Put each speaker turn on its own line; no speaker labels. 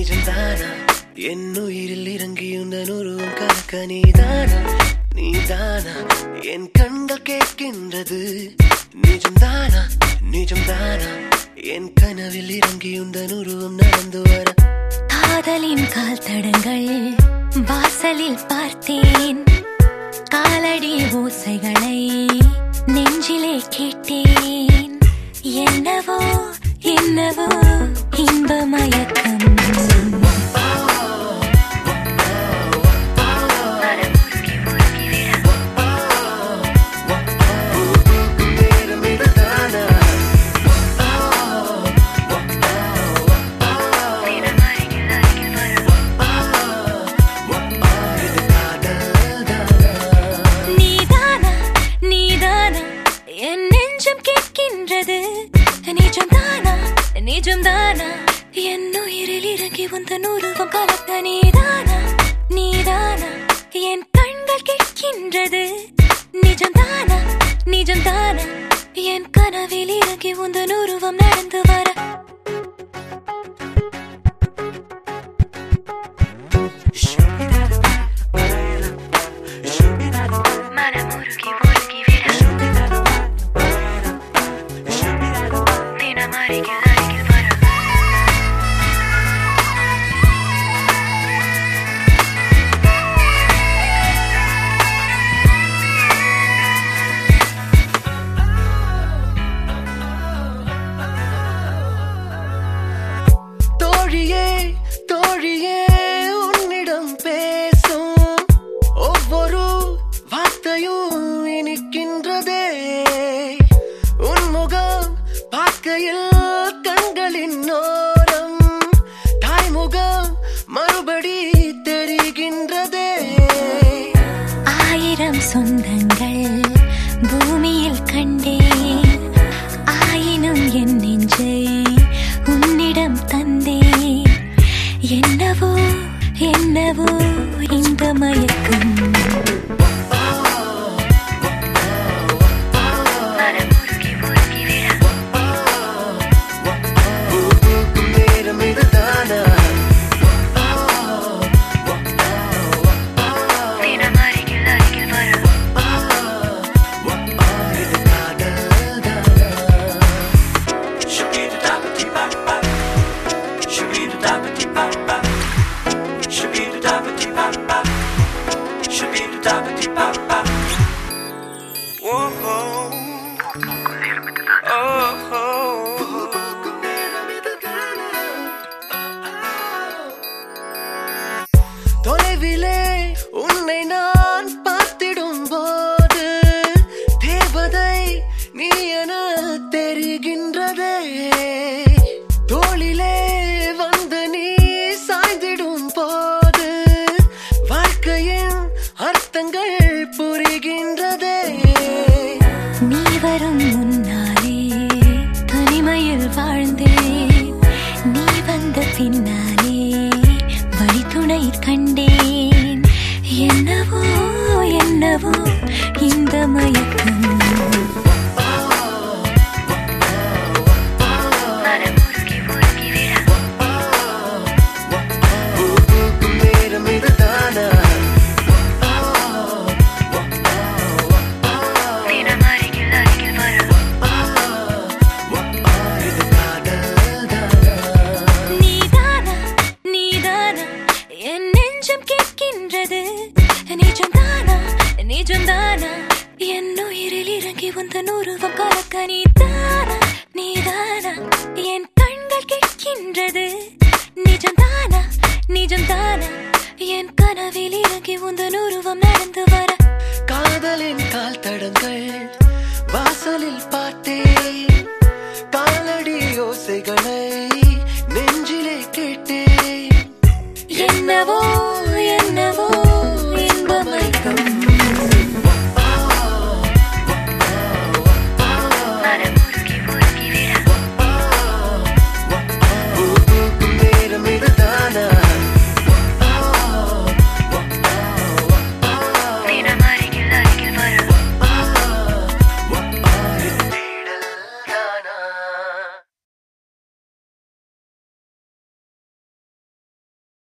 நிஜம்தானா என் உயிரில் இறங்கியுந்த உருவம் கலக்க நீதானா நீதானா என் கண்கள் கேட்கின்றது நிஜம்தானா நிஜம்தானா என் கனவில் இறங்கியுந்த உருவம் நடந்து வர
காதலின் கால் தடங்கள் வாசலில் பார்த்தேன் காலடி ஓசைகளை நெஞ்சிலே கேட்டேன் என்னவோ என்னவோ இன்ப மயக்கம்
நேரம் இதுதானா இது காதல்தானா
நீதானா நீதானா என் நெஞ்சம் கேட்கின்றது நிஜம்தானா நிஜம்தானா என் உயிரில் இறங்கி வந்த நூறுவம் கலக்க நீதானா நீதானா என் கண்கள் கேட்கின்றது நிஜம்தானா நிஜம்தானா என் கனவில் இறங்கி வந்த நூறுவம் நடந்து வர மனமுருகி முருகி விட தினம் அருகில் அருகில் வர
தோழியே தோழியே உன்னிடம் பேசும் ஒவ்வொரு வார்த்தையும் இனிக்கின்றதே உன் முகம் பார்க்கையில் கண்களின் ஓரம் தாய்முகம் மறுபடி தெரிகின்றதே
ஆயிரம் சொந்தங்கள் பூமியில் கண்டேன் ஆயினும் என் நெஞ்சை உன்னிடம் தந்தேன் என்னவோ என்னவோ இந்த மயக்கம்
பூக்கும் நேரம் இதுதானா
தினம் அருகில் அருகில் வர
இது காதல்தானா தொலைவிலே உன்னை நான் பார்த்திடும் போது தேவதை நீ என தெரிகின்றதே தோளிலே வந்து நீ சாய்ந்திடும் போது வாழ்க்கையின் அர்த்தங்கள் புரிகின்றதே
நீ வரும் முன்னாலே தனிமையில் வாழ்ந்தேன் நீ வந்த பின்னாலே வழித்துணை கண்டேன் என்னவோ என்னவோ இந்த மயக்கம்
பூக்கும் நேரம் இதுதானா
தினம் அருகில் அருகில் வர
இது காதல்தானா
நீதானா நீதானா என் நெஞ்சம் கேட்கின்றது நிஜம்தானா நிஜம்தானா என் உயிரில் இறங்கி வந்த நூறுவம் கலக்க நீதானா நீதானா என் கண்கள் கேட்கின்றது நிஜம்தானா நிஜம்தானா என் கனவில் இறங்கி வந்த நூறுவம் நடந்து வர
காதலின் கால் தடங்கள் வாசலில் பார்த்தேன் காலடி ஓசைகளை